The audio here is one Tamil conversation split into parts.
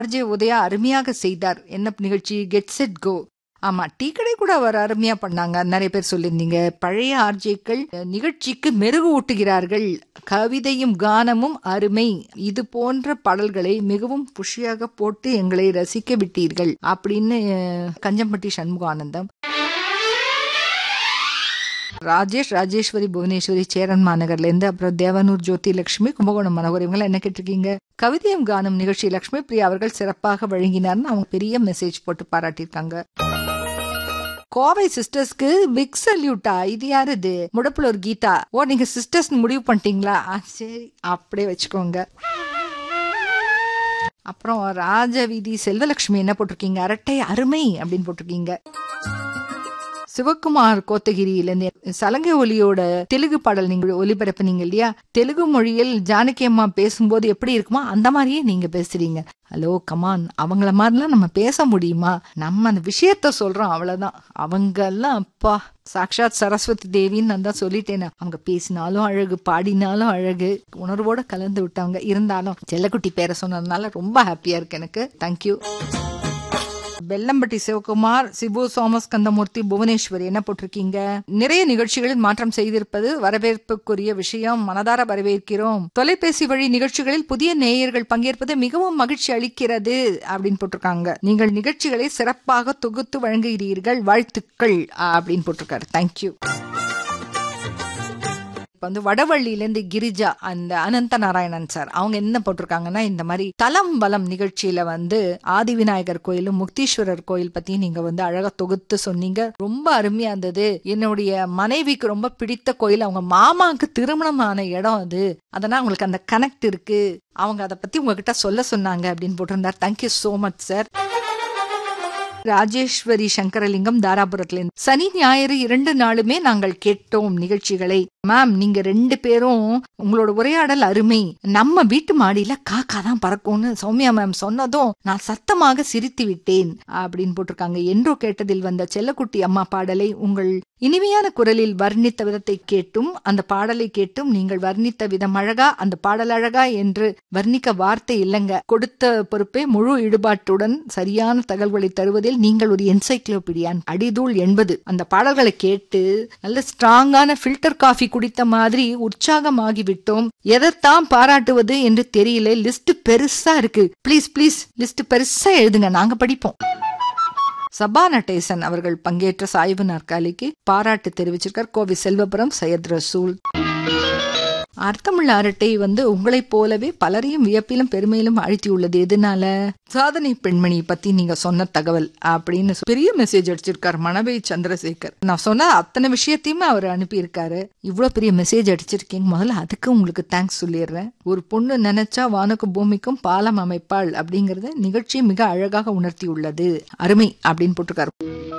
ஆர்ஜே உதயா அருமையாக செய்தார் என்ன நிகழ்ச்சி கெட் செட் கோ ஆமா டீ கடை கூட அவர் அருமையா பண்ணாங்க நிறைய பேர் சொல்லியிருந்தீங்க பழைய ஆர்ஜேக்கள் நிகழ்ச்சிக்கு மெருகு ஊட்டுகிறார்கள் கவிதையும் கானமும் அருமை இது போன்ற பாடல்களை மிகவும் புஷியாக போட்டு எங்களை ரசிக்க விட்டீர்கள் அப்படின்னு அஹ், கஞ்சம்பட்டி சண்முகானந்தம் ராஜேஷ் ராஜேஸ்வரி புவனேஸ்வரி சேரன் மாநகர்ல இருந்து அப்புறம் தேவனூர் ஜோதி லட்சுமி கும்பகோணம் மனோகர் இவங்க என்ன கேட்டிருக்கீங்க கவிதையும் கானம் நிகழ்ச்சி லட்சுமி பிரியா அவர்கள் சிறப்பாக வழங்கினார்னு அவங்க பெரிய மெசேஜ் போட்டு பாராட்டியிருக்காங்க கோவை சிஸ்டர்ஸ்க்கு பிக் சல்யூட்டா இது யாரு இது முடப்புலூர் கீதா ஓ நீங்க சிஸ்டர்ஸ் முடிவு பண்ணிட்டீங்களா ஆ, சரி அப்படியே வச்சுக்கோங்க அப்புறம் ராஜவீதி செல்வலட்சுமி என்ன போட்டிருக்கீங்க அரட்டை அருமை அப்படின்னு போட்டிருக்கீங்க சிவகுமார் கோத்தகிரியிலேருந்து சலங்கை ஒலியோட தெலுங்கு பாடல் நீங்க ஒலிபரப்புனீங்க இல்லையா தெலுங்கு மொழியில் ஜானகி அம்மா பேசும்போது எப்படி இருக்குமோ அந்த மாதிரியே நீங்க பேசுறீங்க ஹலோ கமான் அவங்கள மாதிரிலாம் நம்ம பேச முடியுமா நம்ம அந்த விஷயத்த சொல்றோம் அவ்வளவுதான் அவங்க எல்லாம் அப்பா சாக்ஷாத் சரஸ்வதி தேவின்னு நான் தான் சொல்லிட்டேனே அவங்க பேசினாலும் அழகு பாடினாலும் அழகு உணர்வோட கலந்து விட்டவங்க இருந்தாலும் செல்லக்குட்டி பேரை சொன்னதுனால ரொம்ப ஹாப்பியா இருக்கு எனக்கு தேங்க்யூ வெள்ளம்பட்டி சிவகுமார் சிபு சோமஸ் கந்தமூர்த்தி புவனேஸ்வரி என்ன போட்டிருக்கீங்க நிறைய நிகழ்ச்சிகளில் மாற்றம் செய்திருப்பது வரவேற்புக்குரிய விஷயம் மனதார வரவேற்கிறோம் தொலைபேசி வழி நிகழ்ச்சிகளில் புதிய நேயர்கள் பங்கேற்பது மிகவும் மகிழ்ச்சி அளிக்கிறது அப்படின்னு போட்டிருக்காங்க நீங்கள் நிகழ்ச்சிகளை சிறப்பாக தொகுத்து வழங்குகிறீர்கள் வாழ்த்துக்கள் அப்படின்னு போட்டிருக்காரு தேங்க்யூ இப்ப வந்து வடவள்ளியிலேருந்து கிரிஜா அந்த அனந்த நாராயணன் சார் அவங்க என்ன போட்டிருக்காங்கன்னா இந்த மாதிரி தலம் பலம் நிகழ்ச்சியில வந்து ஆதி விநாயகர் கோயிலும் முக்தீஸ்வரர் கோயில் பத்தி நீங்க வந்து அழகா தொகுத்து சொன்னீங்க ரொம்ப அருமையா இருந்தது என்னுடைய மனைவிக்கு ரொம்ப பிடித்த கோயில் அவங்க மாமாவுக்கு திருமணமான இடம் அது அதனால அவங்களுக்கு அந்த கனெக்ட் இருக்கு அவங்க அதை பத்தி உங்ககிட்ட சொல்ல சொன்னாங்க அப்படின்னு போட்டிருந்தார் thank you so much sir Rajeswari Sankaralingam தாராபுரத்துல சனி ஞாயிறு இரண்டு நாளுமே நாங்கள் கேட்டோம் நிகழ்ச்சிகளை மேம் நீங்க ரெண்டு பேரும் உங்களோட உரையாடல் அருமை நம்ம வீட்டு மாடியில காக்கா தான் பறக்கும்னு சௌமியா மேம் சொன்னதும் நான் சத்தமாக சிரித்து விட்டேன் அப்படின்னு போட்டிருக்காங்க என்றோ கேட்டதில் வந்த செல்லக்குட்டி அம்மா பாடலை உங்கள் இனிமையான குரலில் வர்ணித்த விதத்தை கேட்டும் அந்த பாடலை கேட்டும் நீங்கள் வர்ணித்த விதம் அழகா அந்த பாடல் அழகா என்று வர்ணிக்க வார்த்தை இல்லைங்க கொடுத்த பொறுப்பே முழு ஈடுபாட்டுடன் சரியான தகவல்களை தருவதில் நீங்கள் ஒரு என்சைக்ளோபீடியான் அடிதூள் என்பது அந்த பாடல்களை கேட்டு நல்ல ஸ்ட்ராங்கான ஃபில்டர் காஃபி குடித்த மாதிரி உற்சாகமாகி விட்டோம் எதைத்தான் பாராட்டுவது என்று தெரியல லிஸ்ட் பெருசா இருக்கு ப்ளீஸ் ப்ளீஸ் லிஸ்ட் பெருசா எழுதுங்க நாங்க படிப்போம் சபா நடேசன் அவர்கள் பங்கேற்ற சாய்வு நாற்காலிக்கு பாராட்டு தெரிவிச்சிருக்கார் கோவை செல்வபுரம் சையத் ரசூல் அர்த்தமுள்ள அரட்டை வந்து உங்களைப் போலவே பலரையும் வியப்பிலும் பெருமையிலும் ஆழ்த்தியுள்ளது எதனால சாதனை பெண்மணி பத்தி நீங்க சொன்ன தகவல் அப்படின்னு சொல்லி பெரிய மெசேஜ் அடிச்சிருக்காரு மணவை சந்திரசேகர் நான் சொன்ன அத்தனை விஷயத்தையுமே அவர் அனுப்பியிருக்காரு இவ்வளவு பெரிய மெசேஜ் அடிச்சிருக்கீங்க முதல்ல அதுக்கு உங்களுக்கு தேங்க்ஸ் சொல்லிடுறேன் ஒரு பொண்ணு நினைச்சா வானுக்கும் பூமிக்கும் பாலம் அமைப்பாள் அப்படிங்கறத நிகழ்ச்சியை மிக அழகாக உணர்த்தி உள்ளது அருமை அப்படின்னு போட்டிருக்காரு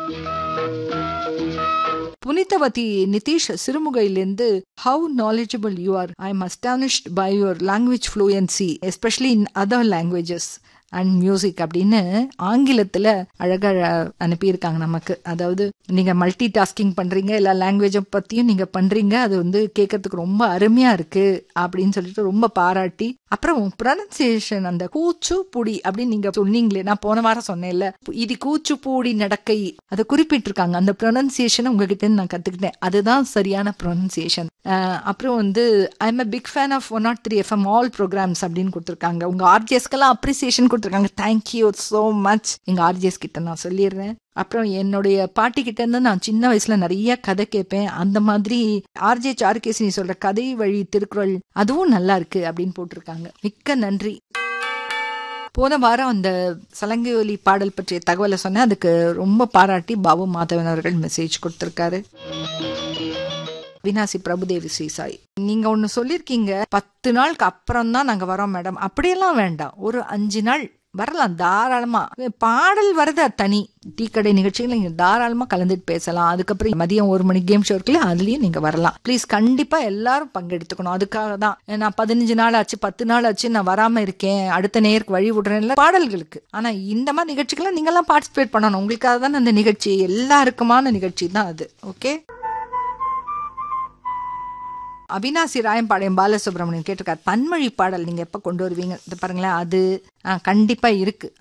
புனிதவதி நிதிஷ் சிறுமுகையிலிருந்து how knowledgeable you are I am astonished by your language fluency especially in other languages and music அப்படின்னு ஆங்கிலத்துல அழகா அனுப்பியிருக்காங்க நமக்கு அதாவது நீங்க மல்டி டாஸ்கிங் பண்றீங்க எல்லா லாங்குவேஜை பத்தியும் நீங்க பண்றீங்க அது வந்து கேட்கறதுக்கு ரொம்ப அருமையா இருக்கு அப்படின்னு சொல்லிட்டு ரொம்ப பாராட்டி அப்புறம் ப்ரொனன்சியேஷன் அந்த கூச்சு பூடி அப்படின்னு நீங்க சொன்னீங்களே நான் போன வாரம் சொன்னேன்ல இது கூச்சு பூடி நடக்கை அதை குறிப்பிட்டிருக்காங்க அந்த ப்ரொனன்சியேஷனை உங்ககிட்ட இருந்து நான் கத்துக்கிட்டேன் அதுதான் சரியான ப்ரொனன்சியேஷன் அப்புறம் வந்து I am a big fan of one nought three FM all programmes அப்படின்னு கொடுத்துருக்காங்க உங்க ஆர்ஜிஎஸ்க்கெல்லாம் அப்ரிசியேஷன் கொடுத்துருக்காங்க தேங்க்யூ ஸோ மச் எங்க ஆர்ஜிஎஸ் கிட்ட நான் சொல்லிடுறேன் அப்புறம் என்னுடைய பாட்டி கிட்ட இருந்து நான் சின்ன வயசுல நிறைய கதை கேட்பேன் அந்த மாதிரி ஆர்ஜே சாருகேசி சொல்ற கதை வழி திருக்குறள் அதுவும் நல்லா இருக்கு அப்படின்னு போட்டிருக்காங்க மிக்க நன்றி போன வாரம் அந்த சலங்கை ஒலி பாடல் பற்றிய தகவலை சொன்னேன் அதுக்கு ரொம்ப பாராட்டி பாபு மாதவன் அவர்கள் மெசேஜ் கொடுத்திருக்காரு வினாசி பிரபுதேவி ஸ்ரீசாய் நீங்க ஒன்னு சொல்லிருக்கீங்க பத்து நாளுக்கு அப்புறம் தான் நாங்க வரோம் மேடம் அப்படியெல்லாம் வேண்டாம் ஒரு அஞ்சு நாள் வரலாம் தாராளமா பாடல் வரது தனி டீ கடை நிகழ்ச்சிகள் நீங்க தாராளமா கலந்துட்டு பேசலாம் அதுக்கப்புறம் மதியம் ஒரு மணி கேம் ஷோ இருக்குல்ல அதுலயும் நீங்க வரலாம் ப்ளீஸ் கண்டிப்பா எல்லாரும் பங்கெடுத்துக்கணும் அதுக்காக தான் நான் பதினஞ்சு நாள் ஆச்சு பத்து நாள் ஆச்சு நான் வராம இருக்கேன் அடுத்த நேருக்கு வழி விடுறேன்ல பாடல்களுக்கு ஆனா இந்த மாதிரி நிகழ்ச்சிகளை நீங்க எல்லாம் பார்ட்டிசிபேட் பண்ணணும் உங்களுக்காக தான் அந்த நிகழ்ச்சி எல்லாருக்குமான நிகழ்ச்சி தான் அது ஓகே அவினாசி ராயம்பாளையம் பாலசுப்ரமணியன் கேட்டிருக்காரு பன்மொழி பாடல் நீங்க எப்ப கொண்டு வருவீங்க இது பாருங்களேன் அது ஆ, கண்டிப்பா இருக்கு